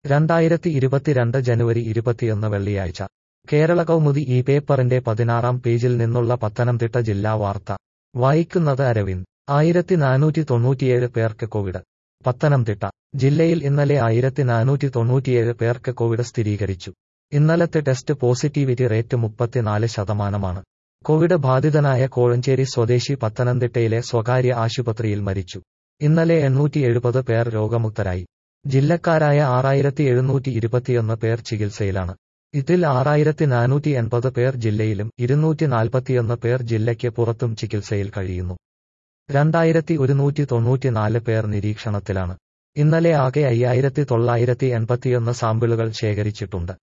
രണ്ടായിരത്തി ഇരുപത്തിരണ്ട് ജനുവരി ഇരുപത്തിയൊന്ന് വെള്ളിയാഴ്ച കേരള കൗമുദി ഈ പേപ്പറിന്റെ പതിനാറാം പേജിൽ നിന്നുള്ള പത്തനംതിട്ട ജില്ലാ വാർത്ത വായിക്കുന്നത് അരവിന്ദ് ആയിരത്തി നാനൂറ്റി തൊണ്ണൂറ്റിയേഴ് പേർക്ക് കോവിഡ് പത്തനംതിട്ട ജില്ലയിൽ ഇന്നലെ ആയിരത്തി നാനൂറ്റി തൊണ്ണൂറ്റിയേഴ് പേർക്ക് കോവിഡ് സ്ഥിരീകരിച്ചു ഇന്നലത്തെ ടെസ്റ്റ് പോസിറ്റിവിറ്റി റേറ്റ് മുപ്പത്തിനാല് ശതമാനമാണ് കോവിഡ് ബാധിതനായ കോഴഞ്ചേരി സ്വദേശി പത്തനംതിട്ടയിലെ സ്വകാര്യ ആശുപത്രിയിൽ മരിച്ചു ഇന്നലെ എണ്ണൂറ്റി എഴുപത് പേർ രോഗമുക്തരായി ജില്ലക്കാരായ ആറായിരത്തി എഴുന്നൂറ്റി ഇരുപത്തിയൊന്ന് പേർ ചികിത്സയിലാണ് ഇതിൽ ആറായിരത്തി നാനൂറ്റി എൺപത് പേർ ജില്ലയിലും ഇരുന്നൂറ്റി നാൽപ്പത്തിയൊന്ന് പേർ ജില്ലയ്ക്ക് പുറത്തും ചികിത്സയിൽ കഴിയുന്നു രണ്ടായിരത്തി ഒരുന്നൂറ്റി തൊണ്ണൂറ്റിനാല് പേർ നിരീക്ഷണത്തിലാണ് ഇന്നലെ ആകെ അയ്യായിരത്തി തൊള്ളായിരത്തി എൺപത്തിയൊന്ന് സാമ്പിളുകൾ ശേഖരിച്ചിട്ടുണ്ട്